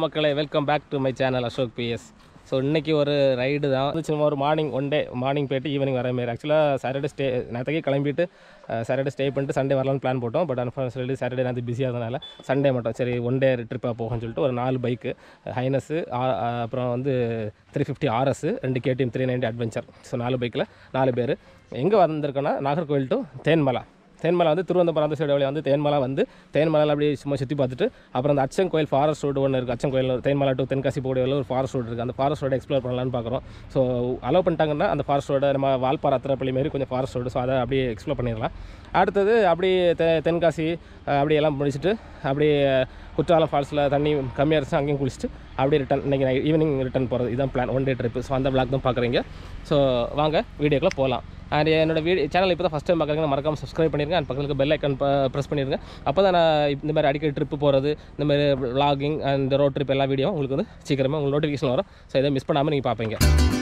மக்களே welcome back to my channel Ashok B S so இன்றைக்கி ஒரு ரைடு தான் வந்து சும்மா ஒரு மார்னிங் ஒன் டே மார்னிங் போயிட்டு ஈவினிங் வர மாதிரி ஆக்சுவலாக சாட்டர்டே ஸ்டே நேற்றுக்கே கிளம்பிட்டு சாட்டர்டே ஸ்டே பண்ணிட்டு சண்டே வரலாம்னு பிளான் போட்டோம் பட் அன்ஃபார்ச்சுனேட்லி சாட்டர்டே நேற்று பிஸியாக இருந்தனால சண்டே மட்டும் சரி ஒன் டே ட்ரிப்பாக போகும்னு சொல்லிட்டு ஒரு நாலு பைக்கு ஹைனஸ்ஸு அப்புறம் வந்து த்ரீ ஃபிஃப்டி ஆர்எஸ் ரெண்டு KTM three ninety adventure so நாலு பைக்கில் நாலு பேர் எங்கே வந்திருக்கோன்னா நாகர்கோவில் டு தேன்மலா தேன்மலை வந்து திருவனந்தபுரம் அந்த சைடு வழியாக வந்து தேன்மலை வந்து தேன்மலையில் அப்படியே சும்மா சுற்றி பார்த்துட்டு அப்புறம் அந்த அச்சன் கோயில் ஃபாரஸ்ட் ரோடு ஒன்று இருக்குது அச்சன் கோயில் தேன்மலை டு தென்காசி போகக்கூடிய ஒரு ஃபாரஸ்ட் ரோடு இருக்குது அந்த ஃபாரஸ்ட் ரோடு எக்ஸ்ப்ளோர் பண்ணலாம்னு பார்க்குறோம் ஸோ அலோவ் பண்ணிட்டாங்கன்னா அந்த ஃபாரஸ்ட் ரோட நம்ம வால்பாறை அத்திரப்பள்ளி மாரி கொஞ்சம் ஃபாரஸ்ட் ரோடு ஸோ அதை அப்படியே எக்ஸ்ப்ளோர் பண்ணிடலாம் அடுத்தது அப்படியே தெ தென்காசி அஹ், அப்படியே எல்லாம் முடிச்சுட்டு அப்படியே குற்றாலம் ஃபால்ஸில் தண்ணி கம்மியாக இருந்துச்சு அங்கேயும் குளிச்சுட்டு அப்படியே ரிட்டன் இன்றைக்கி ஈவினிங் ரிட்டன் போகிறது இதுதான் plan one day trip so அந்த பிளாக் தான் பார்க்குறீங்க ஸோ வாங்க வீடியோக்குள்ளே போகலாம் அண்ட் என்னோட வீடியோ சேனல் இப்போ தான் ஃபஸ்ட் டைம் பார்க்குறீங்க மறக்காம சப்ஸ்கிரைப் பண்ணிருங்க அண்ட் பக்கத்துக்கு பெல் ஐக்கன் ப்ரெஸ் பண்ணிருங்க அப்போ தான் நான் இந்த மாதிரி அடிக்கடி ட்ரிப்பு போகிறது இந்த மாதிரி vlogging அண்ட் ரோட் ட்ரிப் எல்லா வீடியோ உங்களுக்கு வந்து சீக்கிரமாக உங்களுக்கு நோட்டிஃபிகேஷன் வரும் ஸோ இதை மிஸ் பண்ணாமல் நீங்கள் பார்ப்பீங்க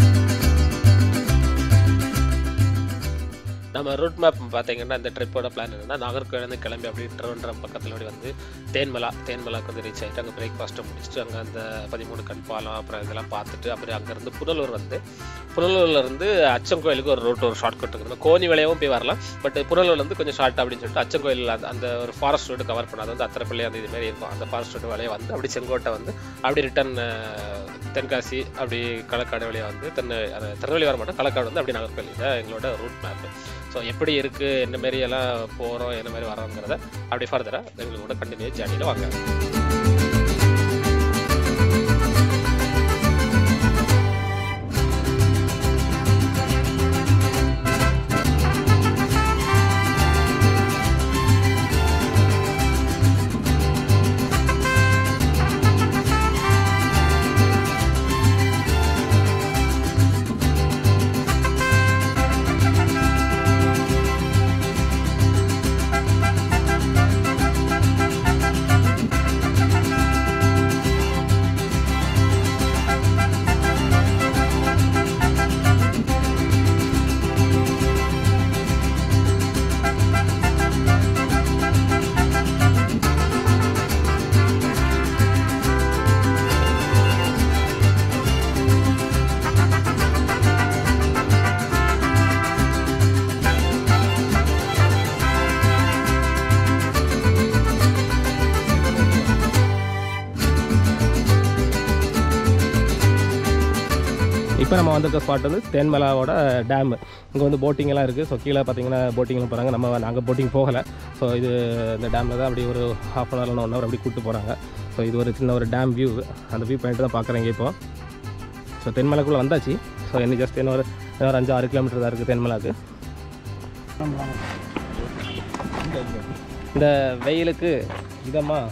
நம்ம ரூட் மேப் பார்த்தீங்கன்னா இந்த ட்ரிப்போட பிளான் என்னன்னா நாகர்கோவிலேருந்து கிளம்பி அப்படி திருவன்றம் பக்கத்தில் அப்படி வந்து தேன்மலா தேன்மலாக்கு வந்து ரீச் ஆகிட்டு அங்கே பிரேக்ஃபாஸ்ட்டை முடிச்சுட்டு அங்கே அந்த பதிமூணு கண் பாலம் அப்புறம் இதெல்லாம் பார்த்துட்டு அப்புறம் அங்கேருந்து புனலூர் வந்து புனலூர்லேருந்து அச்சங்கோயிலுக்கு ஒரு ரூட் ஒரு ஷார்ட் கட் இருக்குது கோனி வழியாகவும் போய் வரலாம் பட் புனலூர்லேருந்து கொஞ்சம் ஷார்ட் அப்படின்னு சொல்லிட்டு அச்சங்கோயில் அந்த அந்த ஒரு ஃபாரஸ்ட் ரோடு கவர் பண்ணாது வந்து அத்திரப்பள்ளி அந்த இது மாதிரி இருக்கும் அந்த ஃபாரஸ்ட் ரோடு வழியாக வந்து அப்படி செங்கோட்டை வந்து அப்படி ரிட்டன் தென்காசி அப்படி களக்காடு வழியாக வந்து தென்னை அந்த திருநெல்வேலி வர மாட்டோம் களக்காடு வந்து அப்படி நாகர்கோவில் இதான் எங்களோட ரூட் மேப் ஸோ எப்படி இருக்குது என்ன மாரி எல்லாம் போகிறோம் என்ன மாதிரி வரோங்கிறத அப்படி ஃபர்தராக எங்களோட கண்டினியூ ஜேர்னியில் வாங்க இப்போ நம்ம வந்திருக்க ஸ்பாட் வந்து தேன்மலாவோட டேம் இங்கே வந்து boating எல்லாம் இருக்குது ஸோ கீழே பார்த்தீங்கன்னா போட்டிங்லாம் போகிறாங்க நம்ம நாங்கள் போட்டிங் போகலை ஸோ இது இந்த டேமில் தான் அப்படி ஒரு half an hour one hour அப்படி கூப்பிட்டு போகிறாங்க ஸோ இது ஒரு சின்ன ஒரு டேம் வியூ அந்த வியூ பாயிண்ட் தான் பார்க்குறீங்க இப்போ ஸோ தென்மலைக்குள்ளே வந்தாச்சு ஸோ இன்னும் ஜஸ்ட் இன்னும் ஒரு இன்னும் ஒரு அஞ்சு ஆறு கிலோமீட்டர் தான் இருக்குது தென்மலாக்கு இந்த வெயிலுக்கு இதமாக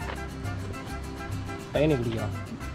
பயணி குடிக்கலாம்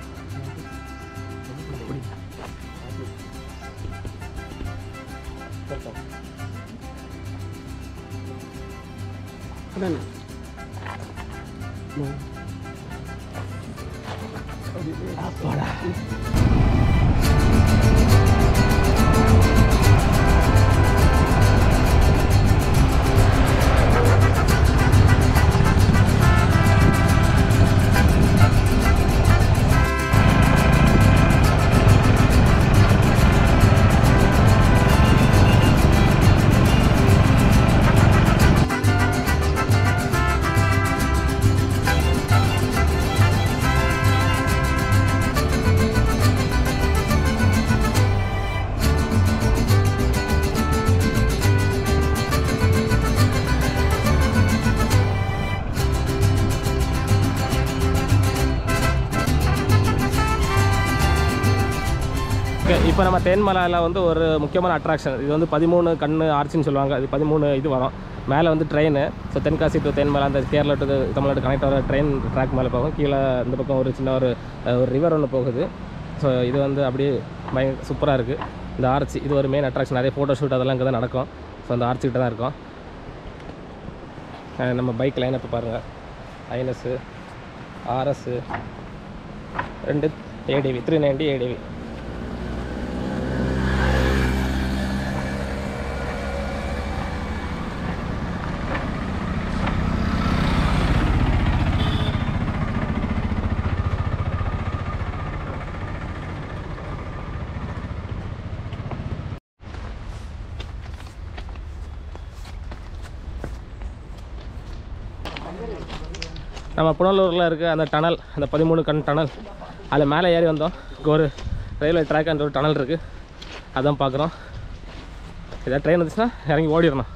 ஓகே இப்போ நம்ம தேன்மலையில் வந்து ஒரு முக்கியமான அட்ராக்ஷன் இது வந்து பதிமூணு கண்ணு ஆர்ச்சின்னு சொல்லுவாங்க இது பதிமூணு இது வரும் மேலே வந்து train so Tenkasi to Thenmala அந்த கேரளா டு தமிழ்நாடு கனெக்ட் ஆகிற ட்ரெயின் ட்ராக் மேலே போகும் கீழே இந்த பக்கம் ஒரு சின்ன ஒரு அஹ், ஒரு ரிவர் ஒன்று போகுது ஸோ இது வந்து அப்படியே பய சூப்பராக இருக்குது இந்த ஆர்ச்சி இது ஒரு மெயின் அட்ராக்ஷன் நிறைய ஃபோட்டோ ஷூட் அதெல்லாம் இங்கே தான் நடக்கும் ஸோ அந்த ஆர்ச்சி கிட்ட தான் இருக்கும் அஹ், நம்ம பைக் லைன் இப்போ பாருங்கள் ஐஎன்எஸ்ஸு ஆர்எஸ்ஸு ரெண்டு ஏடிவி த்ரீ நைன்டி ஏடிவி நம்ம புனலூரில் இருக்க அந்த டனல் அந்த பதிமூணு கண் டனல் அதில் மேலே ஏறி வந்தோம் இங்கே ஒரு ரயில்வே ட்ராக் அந்த ஒரு டனல் இருக்குது அதான் பார்க்குறோம் ஏதாவது ட்ரெயின் வந்துச்சுன்னா இறங்கி ஓடிடணும்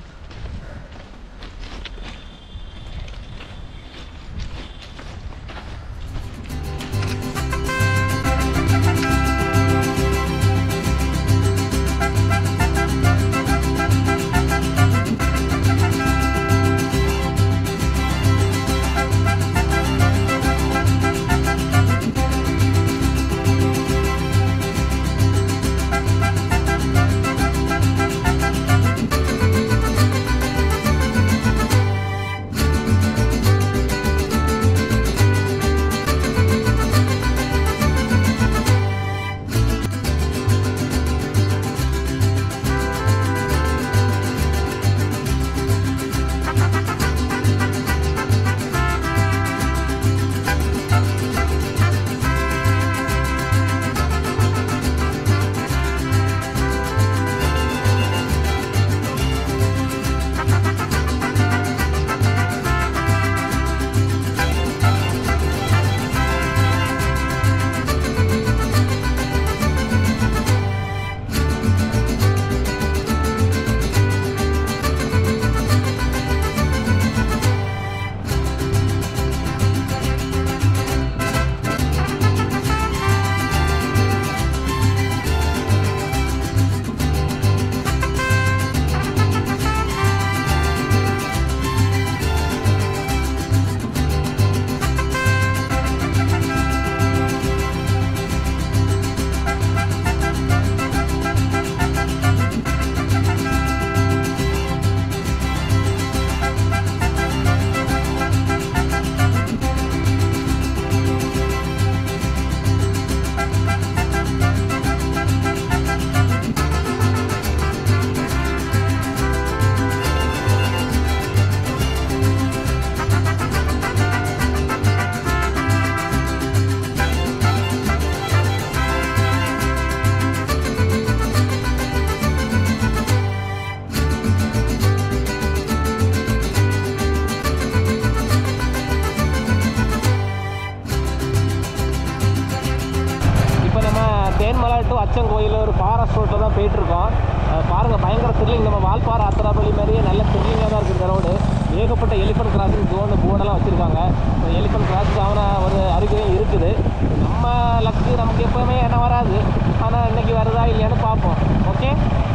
இப்போ நம்ம தேன்மலை டு அச்சங்கோயில் ஒரு ஃபாரஸ்ட் ரோட்டில் தான் போயிட்டுருக்கோம் பாருங்கள் பயங்கர த்ரில்லிங் நம்ம வால்பாறை அத்திராப்பள்ளி மாதிரியே நல்ல த்ரில்லிங்காக தான் இருக்குது இந்த ரோடு ஏகப்பட்ட எலிஃபண்ட் கிராசிங் ஜோன் போர்டெல்லாம் வச்சுருக்காங்க எலிஃபண்ட் கிராசிங் ஆன ஒரு அறிகுறியும் இருக்குது நம்ம லக்கு நமக்கு எப்போவுமே என்ன வராது ஆனால் இன்னைக்கு வருதா இல்லையான்னு பார்ப்போம் ஓகே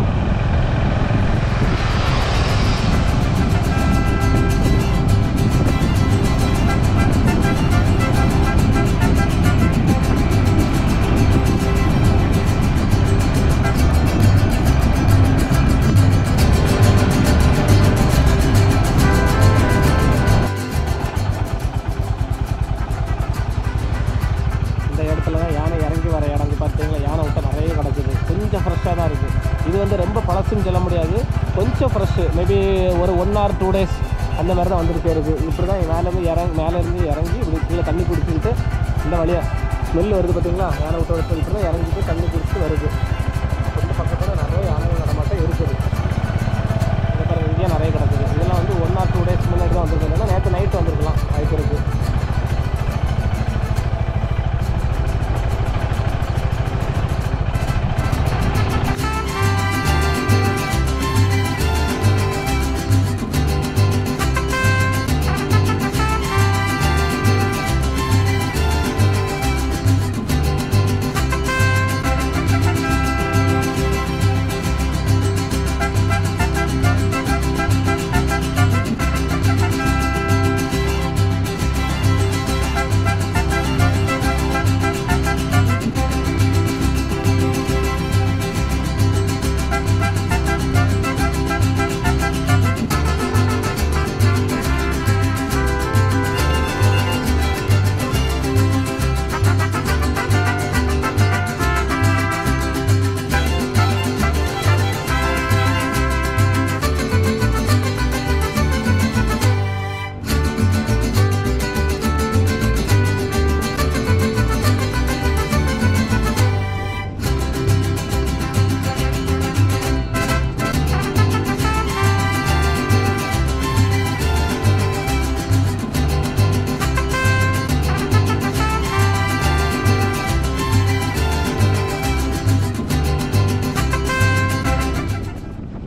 இந்த இடத்துல தான் யானை இறங்கி வர இடம் இங்க பார்த்தீங்களா யானை விட்ட நிறைய கிடக்குது கொஞ்சம் ஃப்ரெஷ்ஷாக தான் இருக்குது இது வந்து ரொம்ப பழசுன்னு சொல்ல முடியாது கொஞ்சம் ஃப்ரெஷ்ஷு மேபி ஒரு ஒன் ஆர் டூ டேஸ் அந்த மாதிரி தான் வந்துட்டு இருக்குது இப்படி தான் மேலேருந்து இறங்கி மேலேருந்து இறங்கி இப்படி கீழே தண்ணி குடிச்சுக்கிட்டு இந்த வழியாக ஸ்மெல் வருது பார்த்தீங்களா யானை விட்ட விட்டு இப்படி தான் இறங்கிட்டு தண்ணி குடிச்சிட்டு வருது கொஞ்சம் பக்கத்தில் நிறைய யானைகள் நடமாட்டம் இருக்குது இந்த பாருங்க இங்கேயே நிறைய கிடக்குது இதெல்லாம் வந்து ஒன் ஆர் டூ டேஸ் முன்னாடி தான் வந்திருக்கு நேற்று நைட்டு வந்திருக்கலாம் வாய்ப்பு இருக்குது